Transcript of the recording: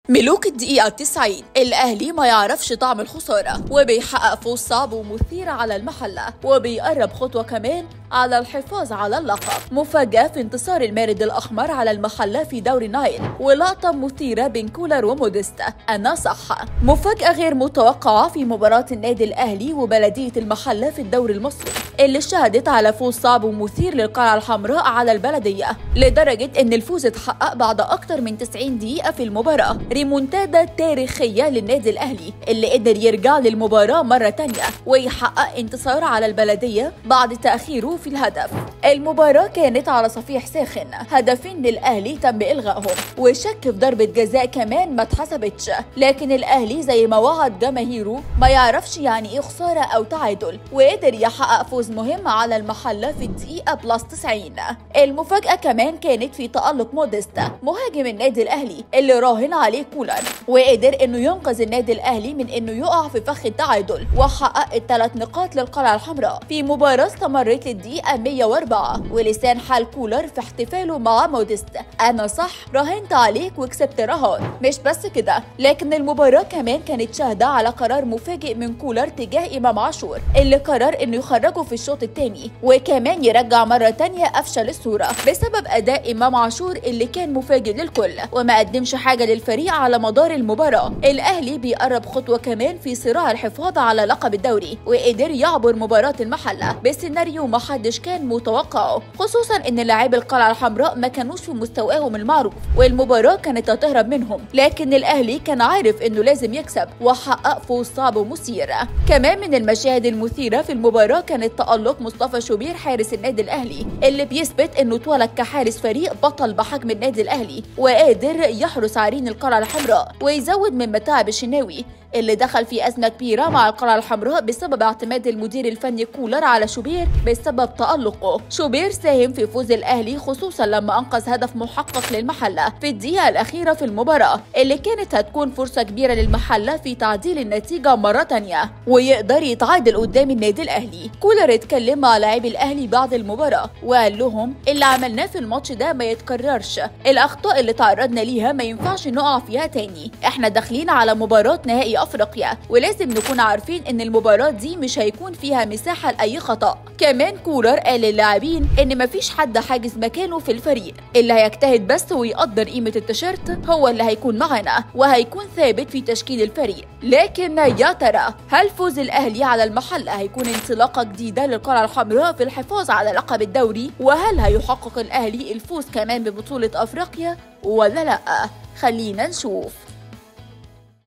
ملوك الدقيقة 90 الأهلي ما يعرفش طعم الخسارة وبيحقق فوز صعب ومثير على المحلة وبيقرب خطوة كمان على الحفاظ على اللقب مفاجأة في انتصار المارد الأحمر على المحلة في دوري نايل ولقطة مثيرة بين كولر وموديستا أنا صح مفاجأة غير متوقعة في مباراة النادي الأهلي وبلدية المحلة في الدوري المصري اللي شهدت على فوز صعب ومثير للقلعة الحمراء على البلدية لدرجة أن الفوز اتحقق بعد أكثر من 90 دقيقة في المباراة ريمونتادا تاريخية للنادي الأهلي اللي قدر يرجع للمباراة مرة تانية ويحقق انتصار على البلدية بعد تأخيره في الهدف المباراة كانت على صفيح ساخن هدفين للأهلي تم إلغائهم وشك في ضربة جزاء كمان ما اتحسبتش لكن الأهلي زي ما وعد جماهيره ما يعرفش يعني إيه خسارة أو تعادل وقدر يحقق فوز مهم على المحلة في الدقيقة بلس 90 المفاجأة كمان كانت في تألق موديستا مهاجم النادي الأهلي اللي راهن عليه كولر وقدر إنه ينقذ النادي الأهلي من إنه يقع في فخ التعادل وحقق الثلاث نقاط للقلعة الحمراء في مباراة استمرت للدقيقة 104 ولسان حال كولر في احتفاله مع موديستا أنا صح راهنت عليك وكسبت رهان مش بس كده لكن المباراة كمان كانت شاهدة على قرار مفاجئ من كولر تجاه إمام عاشور اللي قرر إنه يخرجه في الشوط الثاني وكمان يرجع مرة تانية أفشل الصورة بسبب أداء إمام عاشور اللي كان مفاجئ للكل وما قدمش حاجة للفريق على مدار المباراة الأهلي بيقرب خطوة كمان في صراع الحفاظ على لقب الدوري وقدر يعبر مباراة المحلة بسيناريو ما حدش كان متوقعه خصوصا إن لاعبي القلعة الحمراء ما كانوش في مستواهم المعروف والمباراة كانت هتهرب منهم لكن الأهلي كان عارف إنه لازم يكسب وحقق فوز صعب ومثير كمان من المشاهد المثيرة في المباراة كانت تألق مصطفى شوبير حارس النادي الأهلي اللي بيثبت إنه اتولد كحارس فريق بطل بحجم النادي الأهلي وقادر يحرس عرين القلعة الحمراء ويزود من متاعب الشناوي اللي دخل في أزمة كبيرة مع القلعة الحمراء بسبب اعتماد المدير الفني كولر على شوبير بسبب تألقه شوبير ساهم في فوز الأهلي خصوصا لما أنقذ هدف محقق للمحلة في الدقيقة الأخيرة في المباراة اللي كانت هتكون فرصة كبيرة للمحلة في تعديل النتيجة مرة تانية ويقدر يتعادل قدام النادي الأهلي كولر اتكلم مع لاعبي الأهلي بعد المباراة وقال لهم اللي عملناه في الماتش ده ما يتكررش الأخطاء اللي تعرضنا ليها ما ينفعش نقع فيها تاني احنا داخلين على مباراة نهائي افريقيا ولازم نكون عارفين ان المباراه دي مش هيكون فيها مساحه لاي خطا كمان كولر قال للاعبين ان مفيش حد حاجز مكانه في الفريق اللي هيجتهد بس ويقدر قيمه التيشيرت هو اللي هيكون معانا وهيكون ثابت في تشكيل الفريق لكن يا ترى هل فوز الاهلي على المحل هيكون انطلاقه جديده للقلعه الحمراء في الحفاظ على لقب الدوري وهل هيحقق الاهلي الفوز كمان ببطوله افريقيا ولا لا خلينا نشوف